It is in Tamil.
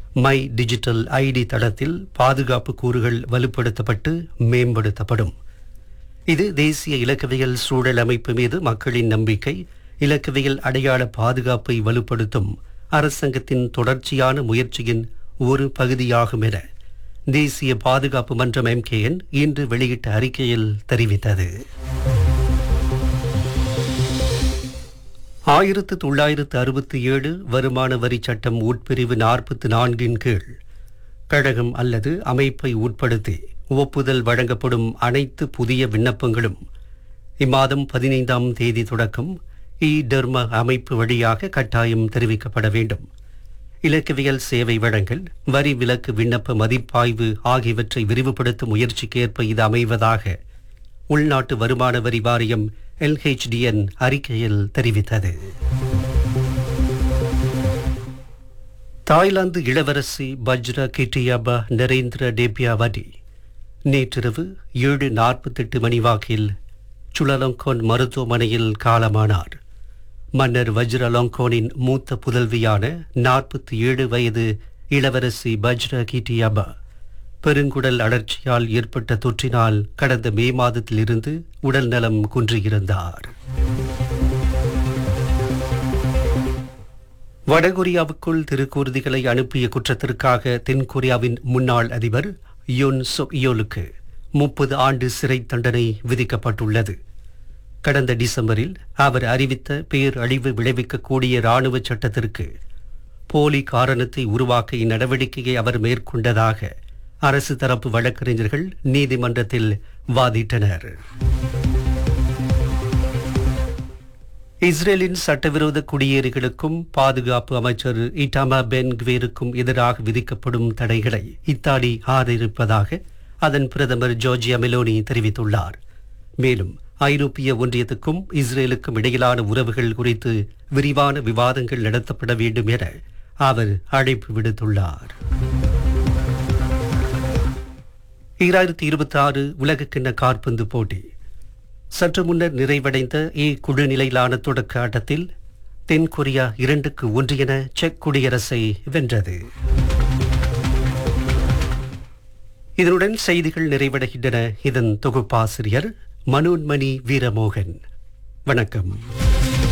மை டிஜிட்டல் ஐடி தளத்தில் பாதுகாப்பு கூறுகள் வலுப்படுத்தப்பட்டு மேம்படுத்தப்படும் இது தேசிய இலக்கவியல் சூழல் அமைப்பு மீது மக்களின் நம்பிக்கை இலக்கவியல் அடையாள பாதுகாப்பை வலுப்படுத்தும் அரசாங்கத்தின் தொடர்ச்சியான முயற்சியின் ஒரு பகுதியாகும் என தேசிய பாதுகாப்பு மன்றம் எம்கேஎன் இன்று வெளியிட்ட அறிக்கையில் தெரிவித்தது ஆயிரத்து தொள்ளாயிரத்து அறுபத்தி ஏழு வருமான வரி சட்டம் உட்பிரிவு நாற்பத்தி நான்கின் கீழ் கழகம் அல்லது அமைப்பை உட்படுத்தி ஒப்புதல் வழங்கப்படும் அனைத்து புதிய விண்ணப்பங்களும் இம்மாதம் பதினைந்தாம் தேதி தொடக்கம் இ டெர்ம அமைப்பு வழியாக கட்டாயம் தெரிவிக்கப்பட வேண்டும் இலக்கவியல் சேவை வழங்கல் வரி விலக்கு விண்ணப்ப மதிப்பாய்வு ஆகியவற்றை விரிவுபடுத்தும் முயற்சிக்கேற்ப இது அமைவதாக உள்நாட்டு வருமான வரி வாரியம் எல்ஹெச்டிஎன் அறிக்கையில் தெரிவித்தது தாய்லாந்து இளவரசி பஜ்ர கிட்டியாபா நரேந்திர டேபியாவடி நேற்றிரவு ஏழு நாற்பத்தெட்டு மணி வாக்கில் சுலலங்கோன் மருத்துவமனையில் காலமானார் மன்னர் வஜ்ரலங்கோனின் மூத்த புதல்வியான நாற்பத்தி ஏழு வயது இளவரசி பஜ்ர கிட்டியாபா பெருங்குடல் அழற்சியால் ஏற்பட்ட தொற்றினால் கடந்த மே மாதத்திலிருந்து உடல் நலம் குன்றியிருந்தார் வடகொரியாவுக்குள் திருக்கூர்திகளை அனுப்பிய குற்றத்திற்காக தென்கொரியாவின் முன்னாள் அதிபர் யோன் சொக் யோலுக்கு முப்பது ஆண்டு சிறை தண்டனை விதிக்கப்பட்டுள்ளது கடந்த டிசம்பரில் அவர் அறிவித்த பேரழிவு விளைவிக்கக்கூடிய இராணுவ சட்டத்திற்கு போலி காரணத்தை உருவாக்க இந்நடவடிக்கையை அவர் மேற்கொண்டதாக அரசு தரப்பு வழக்கறிஞர்கள் நீதிமன்றத்தில் வாதிட்டனர் இஸ்ரேலின் சட்டவிரோத குடியேறிகளுக்கும் பாதுகாப்பு அமைச்சர் இட்டாமா பென் குவேருக்கும் எதிராக விதிக்கப்படும் தடைகளை இத்தாலி ஆதரிப்பதாக அதன் பிரதமர் ஜோர்ஜியா மெலோனி தெரிவித்துள்ளார் மேலும் ஐரோப்பிய ஒன்றியத்துக்கும் இஸ்ரேலுக்கும் இடையிலான உறவுகள் குறித்து விரிவான விவாதங்கள் நடத்தப்பட வேண்டும் என அவர் அழைப்பு விடுத்துள்ளார் ஈராயிரத்தி இருபத்தி ஆறு உலகக்கிண்ண காற்பந்து போட்டி சற்று முன்னர் நிறைவடைந்த இ குழு நிலையிலான தொடக்க ஆட்டத்தில் தென்கொரியா இரண்டுக்கு ஒன்று என செக் குடியரசை வென்றது இதனுடன் செய்திகள் நிறைவடைகின்றன இதன் தொகுப்பாசிரியர் மனோன்மணி வீரமோகன் வணக்கம்